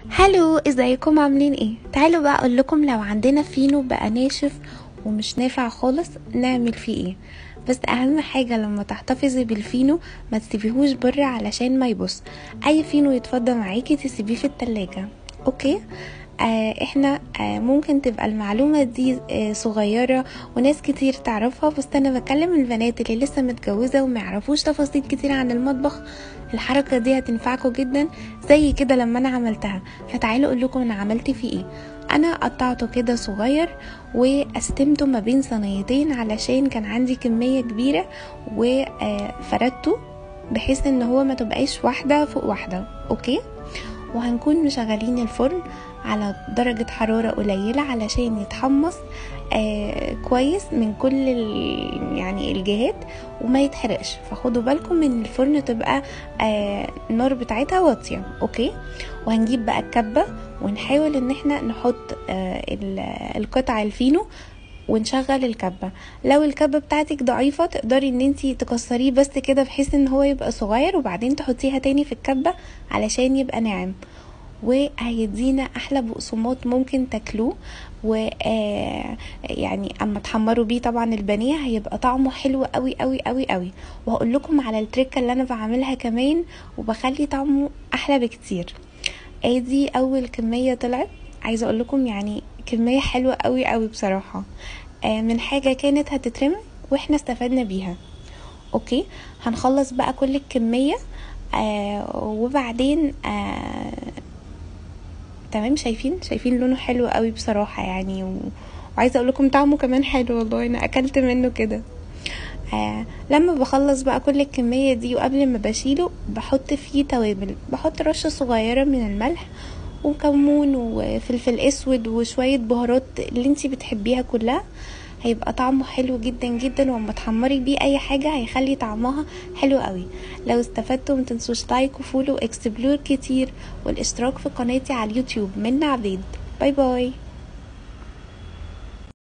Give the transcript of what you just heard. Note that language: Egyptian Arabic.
هلو ازيكم عاملين ايه تعالوا بقى اقول لكم لو عندنا فينو بقى ناشف ومش نافع خالص نعمل فيه ايه بس اهم حاجة لما تحتفظي بالفينو ما تسيبيهوش بره علشان ما يبص اي فينو يتفضى معاكي تسيبيه في التلاجة اوكي آه احنا آه ممكن تبقى المعلومة دي آه صغيرة وناس كتير تعرفها بس انا بكلم البنات اللي لسه متجوزة وما يعرفوش تفاصيل كتير عن المطبخ الحركة دي هتنفعكم جدا زي كده لما انا عملتها فتعالوا اقول لكم انا عملت فيه ايه انا قطعته كده صغير وقسمته ما بين صينيتين علشان كان عندي كمية كبيرة وفردته بحيث ان هو ما تبقاش واحدة فوق واحدة اوكي وهنكون مشغلين الفرن على درجة حرارة قليلة علشان يتحمص آه كويس من كل يعني الجهات وما يتحرقش فخدوا بالكم ان الفرن تبقى آه النار بتاعتها واطية اوكي وهنجيب بقى الكبة ونحاول ان احنا نحط آه القطع الفينو ونشغل الكبة لو الكبة بتاعتك ضعيفة تقدري ان انتي تكسريه بس كده بحيث ان هو يبقى صغير وبعدين تحطيها تاني في الكبة علشان يبقى ناعم وهيدينا احلى بقسماط ممكن تاكلوه و يعني اما تحمروا بيه طبعا البانيه هيبقى طعمه حلو قوي قوي قوي قوي وهقول لكم على التركه اللي انا بعملها كمان وبخلي طعمه احلى بكتير ادي اول كميه طلعت عايزه اقول لكم يعني كميه حلوه قوي قوي بصراحه من حاجه كانت هتترمي واحنا استفدنا بيها اوكي هنخلص بقى كل الكميه آه وبعدين آه تمام شايفين شايفين لونه حلو قوي بصراحه يعني و... وعايزه اقول لكم طعمه كمان حلو والله انا اكلت منه كده آه لما بخلص بقى كل الكميه دي وقبل ما بشيله بحط فيه توابل بحط رشه صغيره من الملح وكمون وفلفل اسود وشويه بهارات اللي انتي بتحبيها كلها هيبقى طعمه حلو جدا جدا وما تحمري بيه اي حاجه هيخلي طعمها حلو قوي لو استفدتوا متنسوش لايك وفولو اكسبلور كتير والاشتراك في قناتي على اليوتيوب من عبيد باي باي